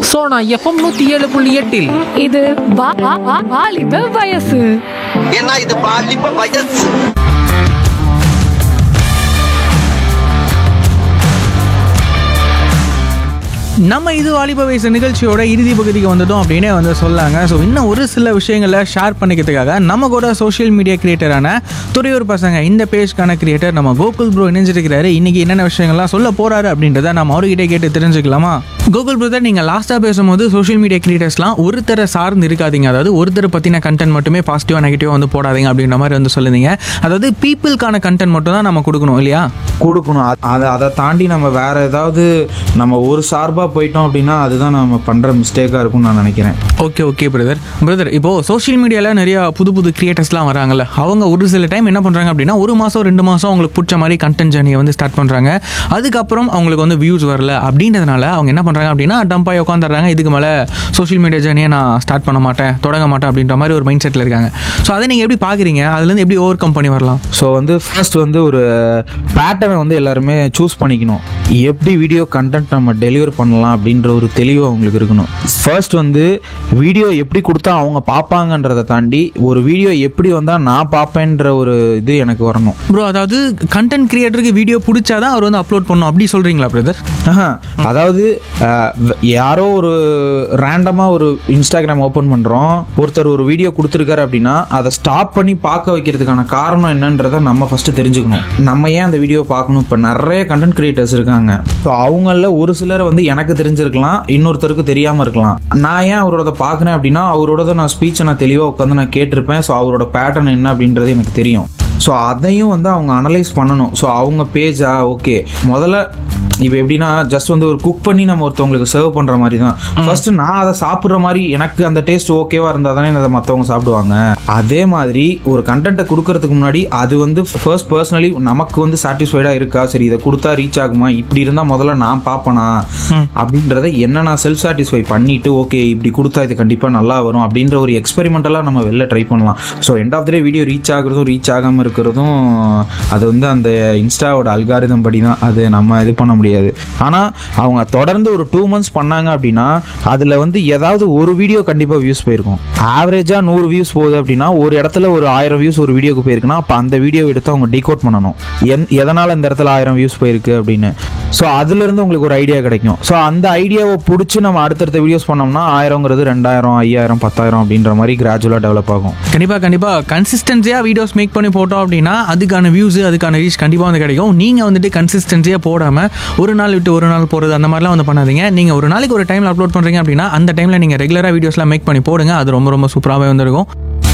Sona FM நூத்தி ஏழு புள்ளி எட்டில் இது வா- வா- வா- வாலிப வயசு ஏன்னா இது பாலிப்ப வயசு நம்ம இது வாலிப வயசு நிகழ்ச்சியோட இறுதி பகுதிக்கு வந்துட்டோம் அப்படின்னே வந்து சொல்லாங்க ஸோ இன்னும் ஒரு சில விஷயங்களை ஷேர் பண்ணிக்கிறதுக்காக நம்ம கூட சோஷியல் மீடியா கிரியேட்டரான துறையூர் பசங்க இந்த பேஜ்க்கான கிரியேட்டர் நம்ம கோகுல் ப்ரோ இணைஞ்சிருக்கிறாரு இன்னைக்கு என்னென்ன விஷயங்கள்லாம் சொல்ல போறாரு அப்படின்றத நம்ம அவர்கிட்ட கேட்டு தெரிஞ்சுக்கலாமா கோகுல் பிரதர் நீங்கள் லாஸ்ட்டாக பேசும்போது சோஷியல் மீடியா கிரியேட்டர்ஸ்லாம் ஒருத்தரை சார்ந்து இருக்காதீங்க அதாவது ஒருத்தரை பற்றின கண்டென்ட் மட்டுமே பாசிட்டிவாக நெகட்டிவாக வந்து போடாதீங்க அப்படின்ற மாதிரி வந்து சொல்லுதீங்க அதாவது பீப்புளுக்கான கண்டென்ட் மட்டும் தான் நம்ம கொடுக்கணும் இல்லையா கொடுக்கணும் அ- அதை அதை தாண்டி நம்ம வேற ஏதாவது நம்ம ஒரு சார்பாக போயிட்டோம் அப்படின்னா அதுதான் நம்ம பண்ணுற மிஸ்டேக்காக இருக்கும்னு நான் நினைக்கிறேன் ஓகே ஓகே பிரதர் பிரதர் இப்போ சோஷியல் மீடியாவில் நிறைய புது புது கிரியேட்டர்ஸ்லாம் வராங்கல்ல அவங்க ஒரு சில டைம் என்ன பண்ணுறாங்க அப்படின்னா ஒரு மாதம் ரெண்டு மாதம் அவங்களுக்கு பிடிச்ச மாதிரி கண்டென்ட் ஜர்னியை வந்து ஸ்டார்ட் பண்ணுறாங்க அதுக்கப்புறம் அவங்களுக்கு வந்து வியூஸ் வரல அப்படின்றதுனால அவங்க என்ன பண்ணுறாங்க அப்படின்னா டம்பாய் உட்காந்துடுறாங்க இதுக்கு மேலே சோஷியல் மீடியா ஜர்னியை நான் ஸ்டார்ட் பண்ண மாட்டேன் தொடங்க மாட்டேன் அப்படின்ற மாதிரி ஒரு மைண்ட் செட்டில் இருக்காங்க ஸோ அதை நீங்கள் எப்படி பார்க்குறீங்க அதுலேருந்து எப்படி ஓவர் கம் பண்ணி வரலாம் ஸோ வந்து ஃபர்ஸ்ட் வந்து ஒரு பேட்டர்னை வந்து எல்லாருமே சூஸ் பண்ணிக்கணும் எப்படி வீடியோ கண்டென்ட் நம்ம டெலிவர் பண்ணலாம் அப்படின்ற ஒரு தெளிவு அவங்களுக்கு இருக்கணும் ஃபர்ஸ்ட் வந்து வீடியோ எப்படி கொடுத்தா அவங்க பார்ப்பாங்கன்றதை தாண்டி ஒரு வீடியோ எப்படி வந்தால் நான் பார்ப்பேன்ற ஒரு இது எனக்கு வரணும் ப்ரோ அதாவது கண்டென்ட் கிரியேட்டருக்கு வீடியோ பிடிச்சாதான் அவர் வந்து அப்லோட் பண்ணணும் அப்படி சொல்கிறீங்களா பிரதர் ஆஹா. அதாவது அஹ், வ- யாரோ ஒரு ரேண்டமாக ஒரு இன்ஸ்டாகிராம் ஓப்பன் பண்ணுறோம் ஒருத்தர் ஒரு வீடியோ கொடுத்துருக்காரு அப்படின்னா அதை ஸ்டாப் பண்ணி பார்க்க வைக்கிறதுக்கான காரணம் என்னன்றதை நம்ம ஃபஸ்ட்டு தெரிஞ்சுக்கணும் நம்ம ஏன் அந்த வீடியோ பார்க்கணும் இப்போ நிறைய கண்டென்ட் கிரியேட்டர்ஸ் இருக்காங்க ஸோ அவங்கள ஒரு சிலர் வந்து எனக்கு தெரிஞ்சிருக்கலாம் இன்னொருத்தருக்கு தெரியாமல் இருக்கலாம் நான் ஏன் அவரோட பார்க்குறேன் அப்படின்னா அவரோட நான் ஸ்பீச்சை நான் தெளிவாக உட்காந்து நான் கேட்டிருப்பேன் ஸோ அவரோட பேட்டர்ன் என்ன அப்படின்றது எனக்கு தெரியும் ஸோ அதையும் வந்து அவங்க அனலைஸ் பண்ணணும் ஸோ அவங்க பேஜா ஓகே முதல்ல இப்போ எப்படின்னா ஜஸ்ட் வந்து ஒரு குக் பண்ணி நம்ம ஒருத்தவங்களுக்கு சர்வ் பண்ணுற மாதிரி தான் ஃபர்ஸ்ட் நான் அதை சாப்பிட்ற மாதிரி எனக்கு அந்த டேஸ்ட் ஓகேவா இருந்தால் தானே அதை மற்றவங்க சாப்பிடுவாங்க அதே மாதிரி ஒரு கண்டென்ட்டை கொடுக்கறதுக்கு முன்னாடி அது வந்து ஃபர்ஸ்ட் பர்சனலி நமக்கு வந்து சாட்டிஸ்ஃபைடாக இருக்கா சரி இதை கொடுத்தா ரீச் ஆகுமா இப்படி இருந்தால் முதல்ல நான் பார்ப்பனா அப்படின்றத என்ன நான் செல்ஃப் சாட்டிஸ்ஃபை பண்ணிட்டு ஓகே இப்படி கொடுத்தா இது கண்டிப்பாக நல்லா வரும் அப்படின்ற ஒரு எக்ஸ்பெரிமெண்டலாக நம்ம வெளில ட்ரை பண்ணலாம் so end of the day video reach ஆகுறதும் ரீச் ஆகாமல் இருக்கிறதும் அது வந்து அந்த இன்ஸ்டாவோட அல்காரிதம் படி தான் அது நம்ம இது பண்ண முடியாது ஆனால் அவங்க தொடர்ந்து ஒரு டூ மந்த்ஸ் பண்ணாங்க அப்படின்னா அதில் வந்து ஏதாவது ஒரு வீடியோ கண்டிப்பாக வியூஸ் போயிருக்கும் ஆவரேஜாக நூறு வியூஸ் போகுது அப்படின்னா ஒரு இடத்துல ஒரு ஆயிரம் வியூஸ் ஒரு வீடியோக்கு போயிருக்குன்னா அப்போ அந்த வீடியோ எடுத்து அவங்க டிகோட் பண்ணணும் என் எதனால் இந்த இடத்துல ஆயிரம் வியூஸ் போயிருக்கு அப்படின்னு ஸோ அதுலேருந்து உங்களுக்கு ஒரு ஐடியா கிடைக்கும் ஸோ அந்த ஐடியாவை பிடிச்சி நம்ம அடுத்தடுத்த வீடியோஸ் பண்ணோம்னா ஆயிரங்கிறது ரெண்டாயிரம் ஐயாயிரம் பத்தாயிரம் அப்படின்ற மாதிரி கிராஜுவலாக டெவலப் ஆகும் கண்டிப்பாக கண்டிப்பாக கன்சிஸ்டன்சியாக வீடியோஸ் மேக் பண்ணி போட்டோம் அப்படின்னா அதுக்கான வியூஸ் அதுக்கான ரீச் கண்டிப்பாக வந்து கிடைக்கும் நீங்கள் வந்துட்டு கன்சிஸ்டன்சியாக போடாமல் ஒரு நாள் விட்டு ஒரு நாள் போகிறது அந்த மாதிரிலாம் வந்து பண்ணாதீங்க நீங்கள் ஒரு நாளைக்கு ஒரு டைமில் அப்லோட் பண்ணுறீங்க அப்படின்னா அந்த டைமில் நீங்கள் ரெகுலராக வீடியோஸ்லாம் மேக் பண்ணி போடுங்க அது ரொம்ப ரொம்ப சூப்பராகவே வந்துருக்கும்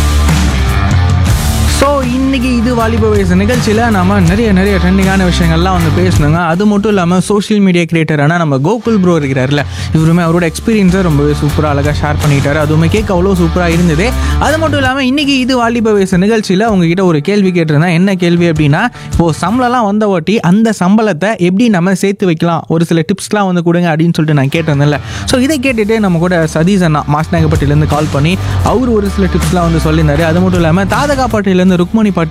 ஸோ இன்னைக்கு இது வாலிப வயசு நிகழ்ச்சியில் நம்ம நிறைய நிறைய ட்ரெண்டிங்கான விஷயங்கள்லாம் வந்து பேசணுங்க அது மட்டும் இல்லாமல் சோஷியல் மீடியா கிரியேட்டரான நம்ம கோகுல் ப்ரோ இருக்கிறார்ல இவருமே அவரோட எக்ஸ்பீரியன்ஸை ரொம்பவே சூப்பராக அழகாக ஷேர் பண்ணிட்டாரு அதுவுமே கேட்க அவ்வளோ சூப்பராக இருந்தது அது மட்டும் இல்லாமல் இன்னைக்கு இது வாலிப வயசு நிகழ்ச்சியில் உங்ககிட்ட ஒரு கேள்வி கேட்டிருந்தேன் என்ன கேள்வி அப்படின்னா இப்போது சம்பளம்லாம் வந்த வாட்டி அந்த சம்பளத்தை எப்படி நம்ம சேர்த்து வைக்கலாம் ஒரு சில டிப்ஸ்லாம் வந்து கொடுங்க அப்படின்னு சொல்லிட்டு நான் கேட்டிருந்தேன்ல ஸோ இதை கேட்டுட்டு நம்ம கூட சதீஷ் அண்ணா மாஸ்நாகப்பட்டிலேருந்து கால் பண்ணி அவர் ஒரு சில டிப்ஸ்லாம் வந்து சொல்லியிருந்தாரு அது மட்டும் இல்லாமல் தாதகாப்பட்டிலேருந்து ருக்மணி பாட்டி